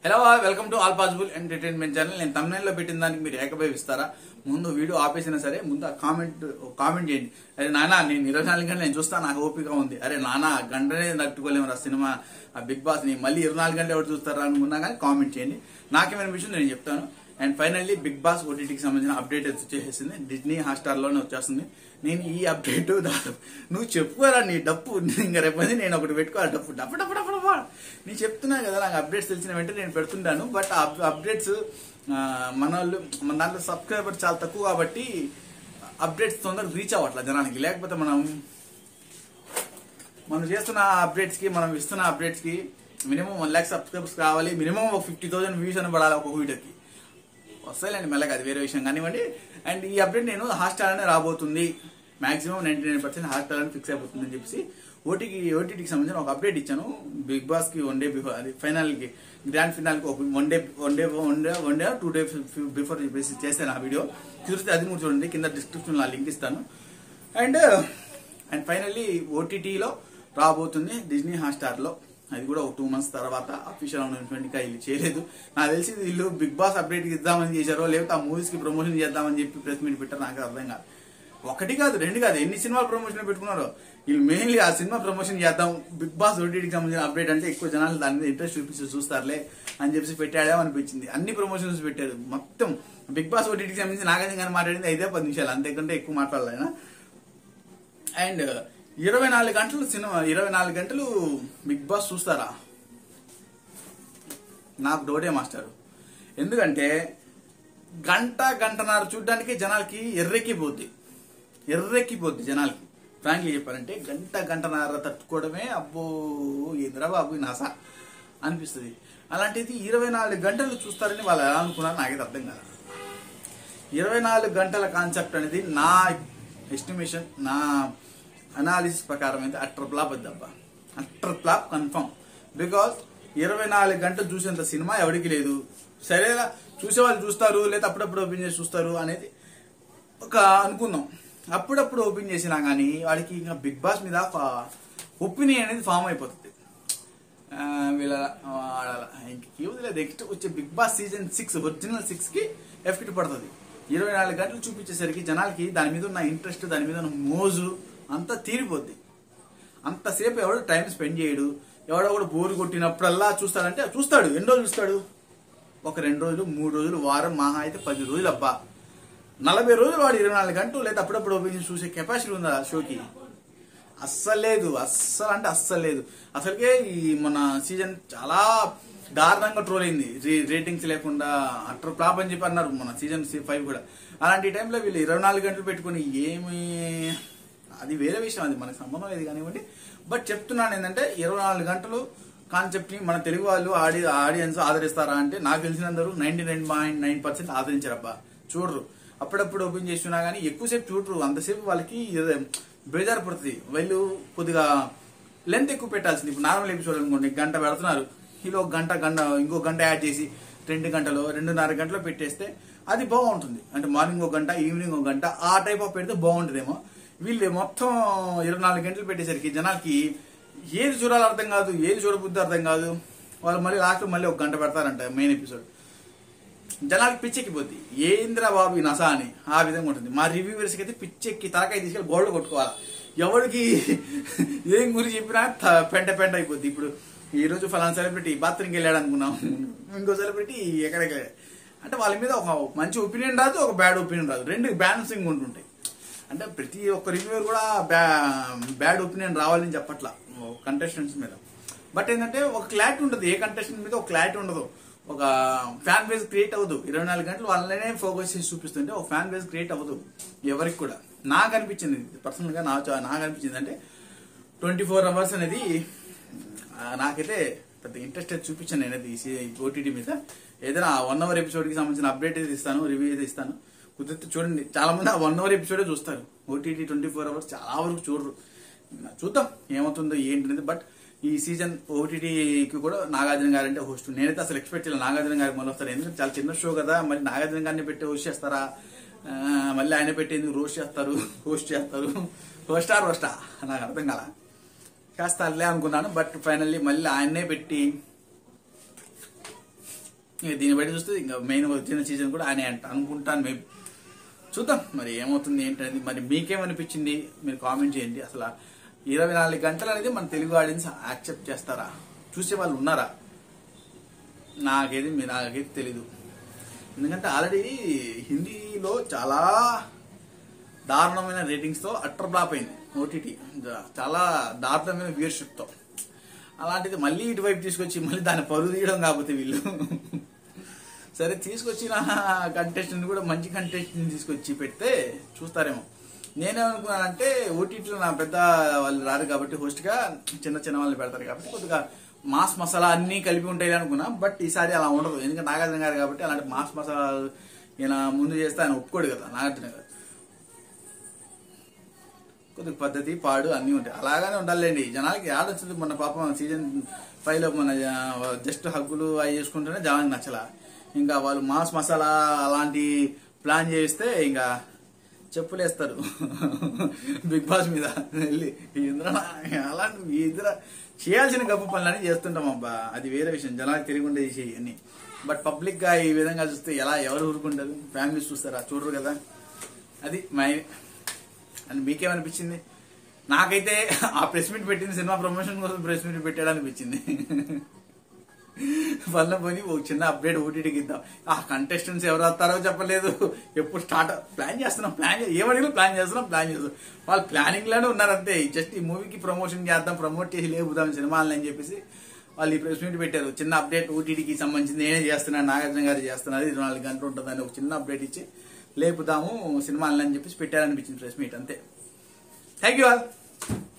hello welcome to all possible entertainment channel నేను తమిళలో పెట్టిన దానికి మీరు ఏకభవిస్తారా ముందు వీడియో ఆపేసినా సరే ముందు ఆ కామెంట్ కామెంట్ చేయండి అరే నానా నేను ఇరవై నాలుగు గంటలు నేను చూస్తా నాకు ఓపిక ఉంది అరే నానా గంటనే తట్టుకోలేము రా సినిమా ఆ బిగ్ బాస్ ని మళ్ళీ ఇరవై నాలుగు గంటలు ఎవరు చూస్తారా అనుకున్నా కానీ కామెంట్ చేయండి నాకేమైనా విషయం నేను చెప్తాను అండ్ ఫైనల్లీ బిగ్ బాస్ ఓటీటీకి సంబంధించిన అప్డేట్ వచ్చేసేసింది డిజ్నీ హాట్స్టార్ లోనే వచ్చేస్తుంది నేను ఈ అప్డేట్ దాదాపు నువ్వు చెప్పుకోరా నీ డప్పు ఇంకా రేపటి నేను ఒకటి పెట్టుకోవాలి డప్పు డప్పు డప్పు డప్పు డప్పు నేను చెప్తున్నా కదా నాకు అప్డేట్స్ తెలిసిన వెంటనే నేను పెడుతుంటాను బట్ ఆ అప్డేట్స్ మన వాళ్ళు మన దాంట్లో సబ్స్క్రైబర్ చాలా తక్కువ కాబట్టి అప్డేట్స్ తొందరగా రీచ్ అవ్వట్లేదు జనానికి లేకపోతే మనం మనం చేస్తున్న అప్డేట్స్ కి మనం ఇస్తున్న అప్డేట్స్ కి మినిమం వన్ ల్యాక్ సబ్స్క్రైబర్స్ కావాలి మినిమం ఒక ఫిఫ్టీ థౌసండ్ వ్యూస్ అని పడాలి ఒక వీడియోకి వస్తాయిలేండి మెల్లగా అది వేరే విషయం కానివ్వండి అండ్ ఈ అప్డేట్ నేను హాస్టల్ అనే రాబోతుంది maximum ninety nine percent hostel అని ఫిక్స్ అయిపోతుంది అని చెప్పేసి ఓటీకి ఓటీటీకి సంబంధించిన ఒక అప్డేట్ ఇచ్చాను బిగ్ బాస్ కి వన్ డే బిఫోర్ అది ఫైనల్ కి గ్రాండ్ ఫినాల్ కి ఒక one day one day one day one day two day before చెప్పేసి చేస్తాను ఆ వీడియో చూస్తే అది కూడా చూడండి కింద డిస్క్రిప్షన్ లో లింక్ ఇస్తాను అండ్ అండ్ ఫైనల్లీ ఓటీటీలో రాబోతుంది డిజ్నీ హాట్స్టార్ లో అది కూడా ఒక టూ మంత్స్ తర్వాత అఫీషియల్ అనౌన్స్మెంట్ ఇంకా వీళ్ళు చేయలేదు నాకు తెలిసి వీళ్ళు బిగ్ బాస్ అప్డేట్ ఇద్దామని చేశారో లేకపోతే ఆ మూవీస్ కి ప్రమోషన్ చేద్దామని చెప్పి ప్రెస్ మీట్ పెట్టారు నాకు అర్థం కాదు ఒకటి కాదు రెండు కాదు ఎన్ని సినిమాల ప్రమోషన్ పెట్టుకున్నారో వీళ్ళు మెయిన్లీ ఆ సినిమా ప్రమోషన్ చేద్దాం బిగ్ బాస్ ఓటీటీకి సంబంధించిన అప్డేట్ అంటే ఎక్కువ జనాలు దాని మీద ఇంట్రెస్ట్ చూపిస్తూ చూస్తారులే అని చెప్పి పెట్టాడే అనిపించింది అన్ని ప్రమోషన్స్ పెట్టారు మొత్తం బిగ్ బాస్ ఓటీటీకి సంబంధించి నాగార్జున గారు మాట్లాడింది ఐదే పది నిమిషాలు అంతకంటే ఎక్కువ మాట్లాడలేనా అండ్ ఇరవై నాలుగు గంటలు సినిమా ఇరవై నాలుగు గంటలు బిగ్ బాస్ చూస్తారా నాకు డోటే మాస్టర్ ఎందుకంటే గంట గంటన్నర చూడడానికి జనాలకి ఎర్రెక్కిపోద్ది ఎర్రెక్కిపోద్ది జనాలకి ఫ్రాంక్లీ చెప్పాలంటే గంట గంటన్నర తట్టుకోవడమే అబ్బో ఏంద్రా బాబు నాసా అనిపిస్తుంది అలాంటిది ఇరవై నాలుగు గంటలు చూస్తారని వాళ్ళు ఎలా అనుకున్నారు నాకైతే అర్థం కాదు ఇరవై నాలుగు గంటల కాన్సెప్ట్ అనేది నా ఎస్టిమేషన్ నా అనాలిసిస్ ప్రకారం అయితే అట్టర్ ఫ్లాప్ దబ్బా అట్టర్ ఫ్లాప్ కన్ఫర్మ్ బికాస్ ఇరవై నాలుగు గంటలు చూసేంత సినిమా ఎవరికి లేదు సరేలా చూసేవాళ్ళు చూస్తారు లేదా అప్పుడప్పుడు ఓపెన్ చేసి చూస్తారు అనేది ఒక అనుకుందాం అప్పుడప్పుడు ఓపెన్ చేసినా కానీ వాడికి ఇంకా బిగ్ బాస్ మీద ఒపీనియన్ అనేది ఫామ్ అయిపోతుంది ఆ, వీళ్ళ వాడాల ఇంకేముంది నెక్స్ట్ వచ్చే Bigg Boss season six original six కి ఎఫెక్ట్ పడుతుంది ఇరవై నాలుగు గంటలు చూపించేసరికి జనాలకి దాని మీద ఉన్న ఇంట్రెస్ట్ దాని మీద ఉన్న మోజు అంతా తీరిపోద్ది అంతసేపు ఎవడు టైం స్పెండ్ చేయడు ఎవడో కూడా బోరు కొట్టినప్పుడల్లా చూస్తాడంటే చూస్తాడు ఎన్ని రోజులు చూస్తాడు ఒక రెండు రోజులు మూడు రోజులు వారం మహా అయితే పది రోజులు అబ్బా నలభై రోజులు వాడు ఇరవై నాలుగు గంటలు లేదా అప్పుడప్పుడు ఓపెన్ చేసి చూసే కెపాసిటీ ఉందా ఆ షోకి అస్సలు లేదు అస్సలు అంటే అస్సలు లేదు అసలుకే ఈ మన సీజన్ చాలా దారుణంగా ట్రోల్ అయింది రే- రేటింగ్స్ లేకుండా అట్టర్ ఫ్లాప్ అని చెప్పి అన్నారు మన సీజన్ ఫైవ్ కూడా అలాంటి టైంలో వీళ్ళు ఇరవై నాలుగు గంటలు పెట్టుకుని ఏమి అది వేరే విషయం అది మనకు సంబంధం లేదు కానివ్వండి బట్ చెప్తున్నాను ఏంటంటే ఇరవై నాలుగు గంటలు కాన్సెప్ట్ ని మన తెలుగు వాళ్ళు ఆడి ఆడియన్స్ ఆదరిస్తారా అంటే నాకు తెలిసినందరూ ninety nine point nine percent ఆదరించారబ్బా చూడరు అప్పుడప్పుడు ఓపెన్ చేస్తున్నా కానీ ఎక్కువసేపు చూడరు అంతసేపు వాళ్ళకి ఇది బేజారు పడుతుంది వీళ్ళు కొద్దిగా లెంత్ ఎక్కువ పెట్టాల్సింది ఇప్పుడు నార్మల్ ఎపిసోడ్ అనుకోండి గంట పెడుతున్నారు ఇలా ఒక గంట గంట ఇంకో గంట యాడ్ చేసి రెండు గంటలు రెండున్నర గంటలు పెట్టేస్తే అది బాగుంటుంది అంటే మార్నింగ్ ఒక గంట ఈవినింగ్ ఒక గంట ఆ టైప్ ఆఫ్ పెడితే బాగుంటుందేమో వీళ్ళు మొత్తం ఇరవై నాలుగు గంటలు పెట్టేసరికి జనాలకి ఏది చూడాలో అర్థం కాదు ఏది చూడబుద్ధి అర్థం కాదు వాళ్ళు మళ్ళీ లాస్ట్ మళ్ళీ ఒక గంట పెడతారంట మెయిన్ ఎపిసోడ్ జనాలకి పిచ్చెక్కిపోద్ది ఏంద్రా బాబు ఈ నసా అని ఆ విధంగా ఉంటుంది మా రివ్యూవర్స్కి అయితే పిచ్చెక్కి తలకాయ తీసుకెళ్ళి గోల్డ్ కొట్టుకోవాలి ఎవరికి ఏం గురించి చెప్పినా త- పెంట పెంట అయిపోద్ది ఇప్పుడు ఈ రోజు ఫలానా సెలబ్రిటీ బాత్రూమ్కి వెళ్ళాడు అనుకున్నాం ఇంకో సెలబ్రిటీ ఎక్కడికి వెళ్ళాడు అంటే వాళ్ళ మీద ఒక మంచి ఒపీనియన్ రాదు ఒక బ్యాడ్ ఒపీనియన్ రాదు రెండు బ్యాలెన్సింగ్ ఉంటుంటాయి అంటే ప్రతి ఒక్క రివ్యూవర్ కూడా బ్యా బ్యాడ్ ఒపీనియన్ రావాలని చెప్పట్లా కంటెస్టెంట్స్ మీద బట్ ఏంటంటే ఒక క్లారిటీ ఉంటుంది ఏ కంటెస్టెంట్ మీద ఒక క్లారిటీ ఉండదు ఒక ఫ్యాన్ బేస్ క్రియేట్ అవ్వదు ఇరవై నాలుగు గంటలు వాళ్ళనే ఫోకస్ చేసి చూపిస్తుంటే ఒక ఫ్యాన్ బేస్ క్రియేట్ అవ్వదు ఎవరికి కూడా నాకు అనిపించింది పర్సనల్ గా నా నాకు అనిపించింది అంటే ట్వంటీ ఫోర్ అవర్స్ అనేది ఆ, నాకైతే పెద్ద ఇంట్రెస్ట్ అయితే చూపించాను నేను అది ఓటీటీ మీద ఏదైనా వన్ అవర్ ఎపిసోడ్ కి సంబంధించిన అప్డేట్ అయితే ఇస్తాను రివ్యూ అయితే ఇస్తాను కుదిరితే చూడండి చాలా మంది ఆ వన్ అవర్ ఎపిసోడే చూస్తారు ఓటీటీ ట్వంటీ ఫోర్ అవర్స్ చాలా వరకు చూడరు చూద్దాం ఏమవుతుందో ఏంటి బట్ ఈ సీజన్ ఓటీటీకి కూడా నాగార్జున గారు అంటే హోస్ట్ నేనైతే అసలు ఎక్స్పెక్ట్ చేయలేదు నాగార్జున గారు మళ్ళీ వస్తారు ఎందుకంటే చాలా చిన్న షో కదా మరి నాగార్జున గారిని పెట్టి హోస్ట్ చేస్తారా ఆ, మళ్ళీ ఆయన పెట్టి ఎందుకు రోస్ట్ చేస్తారు హోస్ట్ చేస్తారు హోస్టా రోస్టా నాకు అర్థం కాల కాస్త అల్లే అనుకున్నాను బట్ ఫైనల్లీ మళ్ళీ ఆయన్నే పెట్టి ఇక దీన్ని బట్టి చూస్తే ఇంకా మెయిన్ వచ్చిన సీజన్ కూడా ఆయన అంట అనుకుంటాను మేబీ చూద్దాం మరి ఏమవుతుంది ఏంటనేది మరి మీకేమనిపించింది మీరు కామెంట్ చేయండి అసలు ఇరవై నాలుగు గంటలు అనేది మన తెలుగు ఆడియన్స్ యాక్సెప్ట్ చేస్తారా చూసే వాళ్ళు ఉన్నారా నాకేది మీ నాకైతే తెలీదు ఎందుకంటే ఆల్రెడీ హిందీలో చాలా దారుణమైన రేటింగ్స్తో అట్టర్ ఫ్లాప్ అయింది ఓటీటీ చాలా దారుణమైన వ్యూయర్షిప్తో అలాంటిది మళ్ళీ ఇటువైపు తీసుకొచ్చి మళ్ళీ దాన్ని పరుగు తీయడం కాకపోతే వీళ్ళు సరే తీసుకొచ్చిన కంటెస్టెంట్ కూడా మంచి కంటెస్టెంట్ తీసుకొచ్చి పెడితే చూస్తారేమో నేనేమనుకున్నానంటే ఓటీటీలో నా పెద్ద వాళ్ళు రారు కాబట్టి హోస్ట్గా చిన్న చిన్న వాళ్ళని పెడతారు కాబట్టి కొద్దిగా మాస్ మసాలా అన్నీ కలిపి ఉంటాయి అనుకున్నా బట్ ఈసారి అలా ఉండదు ఎందుకంటే నాగార్జున గారు కాబట్టి అలాంటి మాస్ మసాలా ఈయన ముందు చేస్తే ఆయన ఒప్పుకోడు కదా నాగార్జున గారు కొద్దిగా పద్ధతి పాడు అన్నీ ఉంటాయి అలాగానే ఉండాలండి జనాలకి ఆడొచ్చింది మొన్న పాపం సీజన్ ఫైవ్ లో మన జస్ట్ హగ్గులు అవి చేసుకుంటేనే జనానికి నచ్చలా ఇంకా వాళ్ళు మాస్ మసాలా అలాంటి ప్లాన్ చేస్తే ఇంకా చెప్పులేస్తారు బిగ్ బాస్ మీద వెళ్ళి ఇంద్ర అలాంటి ఈ ఇద్దర చేయాల్సిన గొప్ప పనులని చేస్తుంటాం అబ్బా అది వేరే విషయం జనాలకు తిరిగి ఉండేది చేయి అన్ని బట్ పబ్లిక్ గా ఈ విధంగా చూస్తే ఎలా ఎవరు ఊరుకుంటారు ఫ్యామిలీస్ చూస్తారా చూడరు కదా అది మై అని మీకేమనిపించింది నాకైతే ఆ ప్రెస్ మీట్ పెట్టింది సినిమా ప్రమోషన్ కోసం ప్రెస్ మీట్ పెట్టాడు అనిపించింది వల్ల పోయి ఒక చిన్న అప్డేట్ ఓటీటీకి ఇద్దాం ఆ కంటెస్టెంట్స్ ఎవరు వస్తారో చెప్పలేదు ఎప్పుడు స్టార్ట్ ప్లాన్ చేస్తున్నాం ప్లాన్ ఏమడిగినా ప్లాన్ చేస్తున్నాం ప్లాన్ చేస్తున్నాం వాళ్ళు ప్లానింగ్ లోనే ఉన్నారంతే జస్ట్ ఈ మూవీకి ప్రమోషన్ చేద్దాం ప్రమోట్ చేసి లేపుదాం సినిమాలని అని చెప్పేసి వాళ్ళు ఈ ప్రెస్ మీట్ పెట్టారు చిన్న అప్డేట్ ఓటీటీకి సంబంధించి నేనే చేస్తున్నాను నాగార్జున గారు చేస్తున్నారు ఇరవై నాలుగు గంటలు ఉంటుందని ఒక చిన్న అప్డేట్ ఇచ్చి లేపుదాము సినిమాలని అని చెప్పేసి పెట్టారనిపించింది ప్రెస్ మీట్ అంతే థ్యాంక్ యూ ఆల్